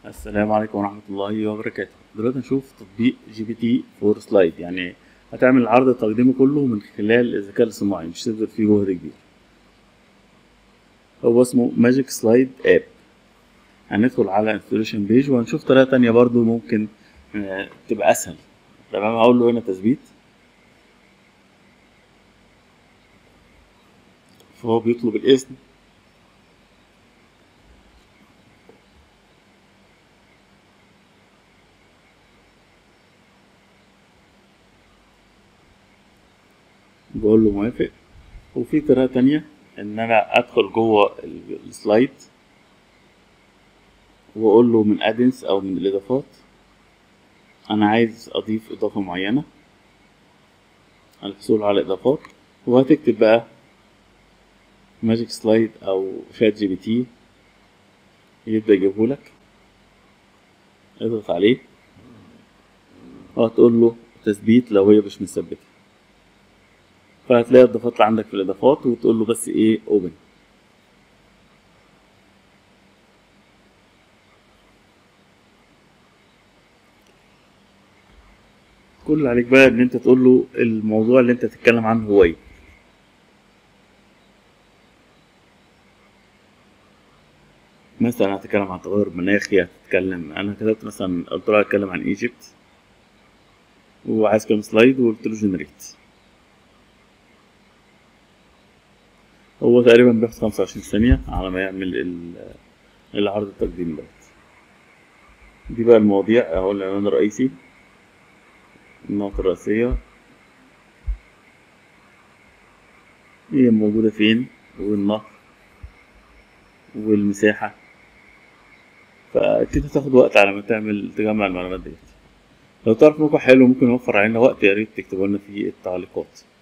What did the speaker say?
السلام عليكم ورحمة الله وبركاته دلوقتي هنشوف تطبيق جي بي تي فور سلايد يعني هتعمل العرض التقديمي كله من خلال الذكاء الاصطناعي مش هتبذل فيه جهد كبير هو اسمه ماجيك سلايد اب هندخل على انستليشن بيج وهنشوف طريقة تانية برضو ممكن آه، تبقى اسهل تمام هقول له هنا تثبيت فهو بيطلب الاسم بقول له موافق وفي طريقة تانية إن أنا أدخل جوه ال- السلايد وأقول له من أدنس أو من الإضافات أنا عايز أضيف إضافة معينة الحصول على إضافات وهتكتب بقى ماجيك سلايد أو شات جي بي تي يبدأ يجيبهولك اضغط عليه وهتقول له تثبيت لو هي مش مثبتة فهتلاقي الإضافات اللي عندك في الإضافات وتقول له بس إيه أوبن كل اللي عليك بقى إن أنت تقول له الموضوع اللي أنت تتكلم عنه هو إيه مثلا هتتكلم عن تغير مناخي هتتكلم أنا كتبت مثلا قلت له هتكلم عن ايجيبت وعايز كام سلايد وقلت له جنريت هو تقريبا بياخد خمسة وعشرين ثانية على ما يعمل ال- العرض التقديمي دوت دي بقى المواضيع اهو العنوان الرئيسي النقطة الرئيسية هي موجودة فين والنهر والمساحة فكده تاخد وقت على ما تعمل تجمع المعلومات ديت لو تعرف موقع حلو ممكن يوفر علينا وقت يا ريت تكتبوا لنا في التعليقات